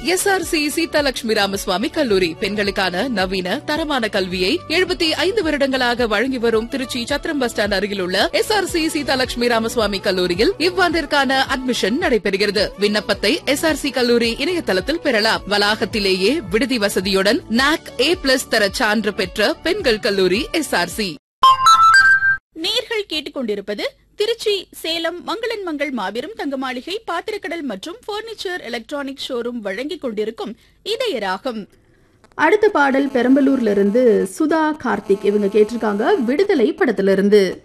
S R C Seethalakshmi Ramaswamy கல்லூரி பெண்களுக்கான நவீன தரமான கல்வியை எழுபத்தி ஐந்து வருடங்களாக வழங்கி வரும் திருச்சி சத்திரம் பஸ் ஸ்டாண்ட் அருகில் உள்ள S R C Seethalakshmi Ramaswamy கல்லூரியில் இவ்வாண்டிற்கான அட்மிஷன் நடைபெறுகிறது விண்ணப்பத்தை எஸ் ஆர் சி கல்லூரி இணையதளத்தில் பெறலாம் வளாகத்திலேயே விடுதி வசதியுடன் நாக் ஏ பிளஸ் தர சான்று பெற்ற பெண்கள் கல்லூரி எஸ் ஆர் சி நேர்கள் கேட்டுக்கொண்டிருப்பது திருச்சி சேலம் மங்களன் மங்கள் மாபெரும் தங்க மாளிகை பாத்திரக்கடல் மற்றும் பர்னிச்சர் எலக்ட்ரானிக் ஷோரூம் வழங்கிக் கொண்டிருக்கும் இதயராகம் அடுத்த பாடல் பெரம்பலூர்ல இருந்து சுதா கார்த்திக் இவங்க கேட்டிருக்காங்க விடுதலை படத்துல இருந்து